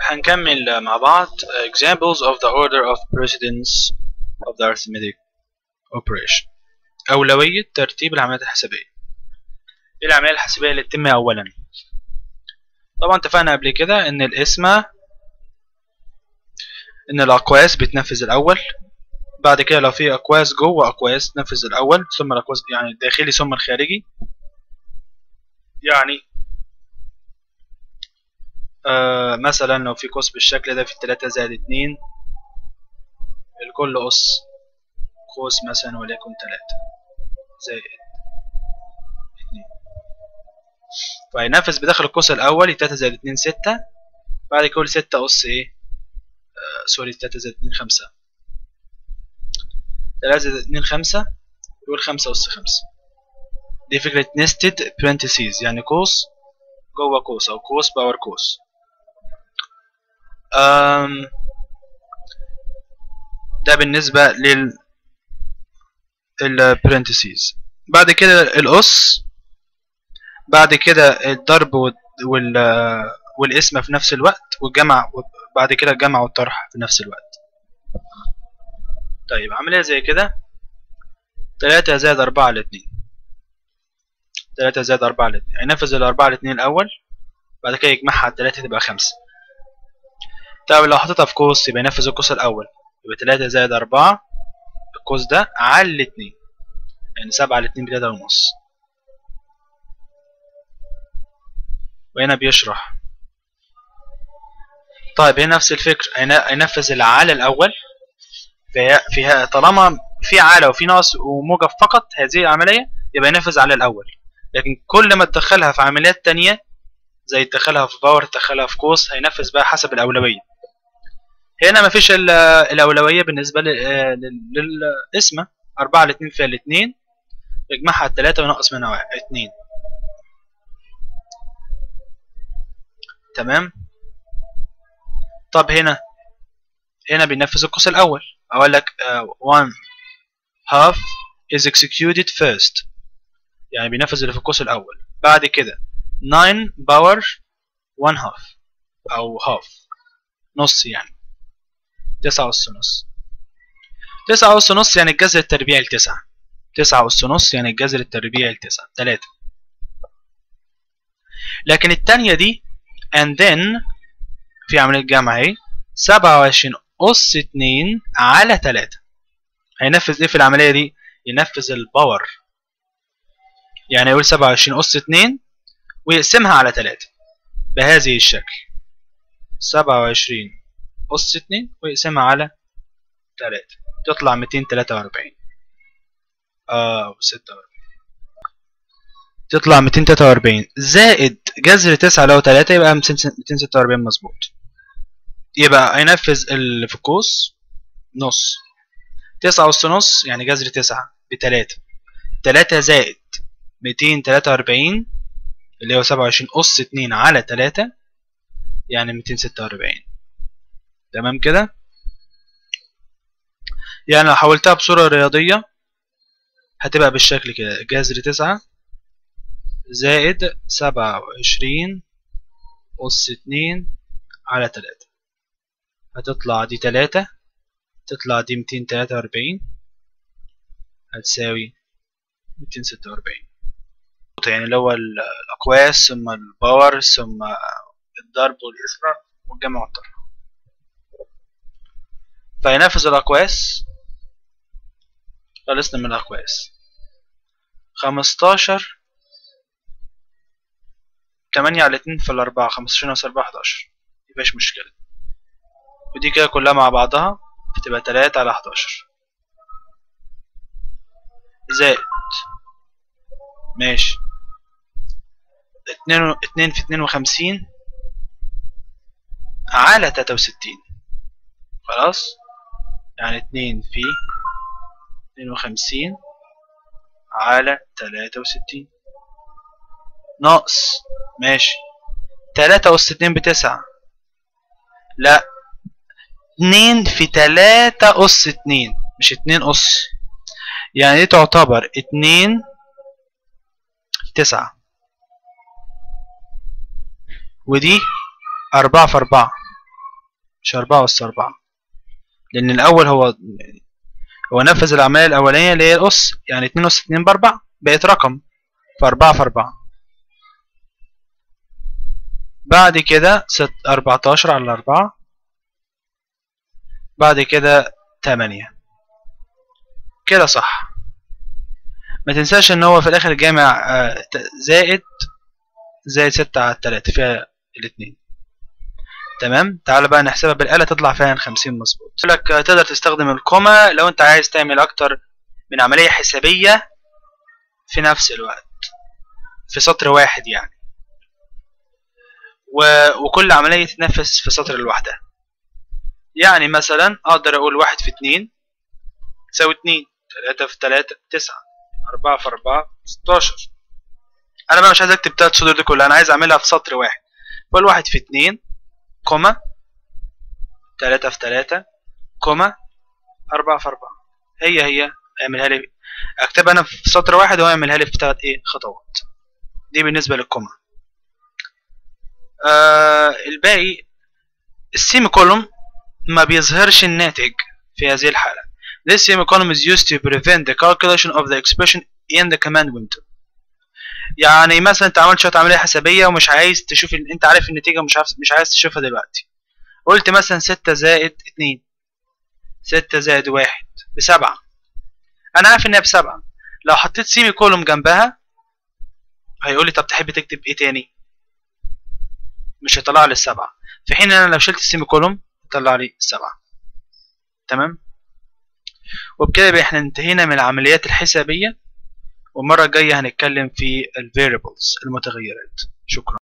هنكمل مع بعض examples of the order of precedence of the arithmetic operation أولوية ترتيب العمليات الحسابية إيه العملية الحسابية اللي تتم أولا طبعا اتفقنا قبل كده إن القسمة إن الأقواس بتنفذ الأول بعد كده لو في أقواس جوه أقواس تنفذ الأول ثم الأقواس يعني الداخلي ثم الخارجي يعني آه مثلا لو في قوس بالشكل ده في تلاتة زائد اتنين الكل قص قوس مثلا وليكن تلاتة زائد اتنين فهينفذ بداخل القوس الأول تلاتة زائد اتنين ستة بعد كل ستة قص ايه آه سوري تلاتة زائد اتنين خمسة تلاتة زائد اتنين خمسة يقول خمسة قص خمسة دي فكرة nested parentheses يعني قوس جوه قوس أو قوس باور قوس أم ده بالنسبة لل البرنتسيز بعد كده القص بعد كده الضرب وال والقسمة في نفس الوقت والجمع بعد كده الجمع والطرح في نفس الوقت طيب عملية زي كده تلاتة زائد أربعة على اتنين تلاتة زائد أربعة على اتنين هينفذ الأربعة على اتنين الأول بعد كده يجمعها على التلاتة تبقى خمسة طب لو حطيتها في قوس يبقى ينفذ القوس الأول يبقى تلاتة زائد أربعة القوس ده على الاتنين يعني سبعة على اتنين بتلاتة ونص وهنا بيشرح طيب هنا نفس الفكرة هينفذ العالة الأول فيها, فيها طالما في عالة وفي ناقص وموجب فقط هذه العملية يبقى ينفذ على الأول لكن كل ما تدخلها في عمليات تانية زي تدخلها في باور تدخلها في قوس هينفذ بقى حسب الأولوية هنا مفيش الأولوية بالنسبة للقسمة أربعة على اتنين فيها الاتنين يجمعها على التلاتة وينقص منها واحد اتنين تمام طب هنا هنا بينفذ القوس الأول أقول لك uh, one half is executed first يعني بينفذ اللي في القوس الأول بعد كده 9 باور 1 half أو half نص يعني تسعة أس نص تسعة أس نص يعني الجذر التربيعي لتسعة تسعة أس نص يعني الجذر التربيعي لتسعة تلاتة لكن التانية دي and then في عملية جمع اهي سبعة وعشرين أس اتنين على تلاتة هينفذ ايه في العملية دي؟ ينفذ الباور يعني يقول سبعة وعشرين أس اتنين ويقسمها على تلاتة بهذه الشكل سبعة وعشرين أس اتنين ويقسمها على تلاتة تطلع ميتين تلاتة وأربعين آه ستة وأربعين تطلع ميتين تلاتة وأربعين زائد جذر تسعة لو تلاتة يبقى ميتين ستة وأربعين مظبوط يبقى هينفذ اللي في القوس نص تسعة أس نص يعني جذر تسعة بتلاتة تلاتة زائد ميتين تلاتة وأربعين اللي هو سبعة وعشرين أس اتنين على تلاتة يعني ميتين ستة وأربعين تمام كده يعني لو حولتها بصورة رياضية هتبقى بالشكل كده جذر تسعة زائد سبعة وعشرين أس اتنين على تلاتة هتطلع دي تلاتة تطلع دي ميتين تلاتة وأربعين هتساوي ميتين ستة وأربعين يعني اللي هو الأقواس ثم الباور ثم الضرب والإسرع والجمع والطرح فينفذ الأقواس خلصنا من الأقواس خمستاشر تمانية على اتنين في الأربعة خمستاشر ناقص أربعة حداشر مفيهاش مشكلة ودي كده كلها مع بعضها بتبقى تلاتة على حداشر زائد ماشي اتنين, و... اتنين في اتنين وخمسين على تلاتة وستين خلاص يعني اتنين في اتنين وخمسين على تلاتة وستين ناقص ماشي تلاتة أس اتنين بتسعة لا اتنين في تلاتة أس اتنين مش اتنين أس يعني دي تعتبر اتنين تسعة ودي أربعة في أربعة مش أربعة أس أربعة لأن الأول هو هو نفذ العملية الأولانية اللي هي الأس يعني اتنين أس اتنين بأربعة بقت رقم فأربعة في أربعة بعد كده ست أربعتاشر على أربعة بعد كده تمانية كده صح ما تنساش ان هو في الاخر جامع زائد زائد ستة على التلاتة فيها الاتنين تمام تعال بقى نحسبها بالآلة تطلع فعلا خمسين مظبوط لك تقدر تستخدم الكوما لو انت عايز تعمل اكتر من عملية حسابية في نفس الوقت في سطر واحد يعني و... وكل عملية تتنفذ في سطر لوحدها يعني مثلا اقدر اقول واحد في اتنين تساوي اتنين تلاتة في تلاتة تسعة أربعة في أربعة ستاشر أنا بقى مش عايز أكتب تلات سطور دي كلها أنا عايز أعملها في سطر واحد بقول واحد في اتنين كوما تلاتة في تلاتة كوما أربعة في أربعة هي هي اعملها لي أكتبها أنا في سطر واحد وهو يعملها لي في تلات إيه خطوات دي بالنسبة للكوما آه الباقي السيمي كولوم ما بيظهرش الناتج في هذه الحالة This semicolon is used to prevent the calculation of the expression in the command window. يعني مثلا انت عملت شويه عمليه حسابيه ومش عايز تشوف ال... انت عارف النتيجه ومش عارف مش عايز تشوفها دلوقتي قلت مثلا ستة زائد اتنين ستة زائد واحد بسبعة انا عارف انها بسبعة لو حطيت سيمي كولوم جنبها هيقول لي طب تحب تكتب ايه تاني مش هيطلع لي السبعة في حين انا لو شلت السيمي كولوم يطلع لي السبعة تمام وبكده احنا انتهينا من العمليات الحسابية والمرة الجاية هنتكلم في ال variables المتغيرات شكرا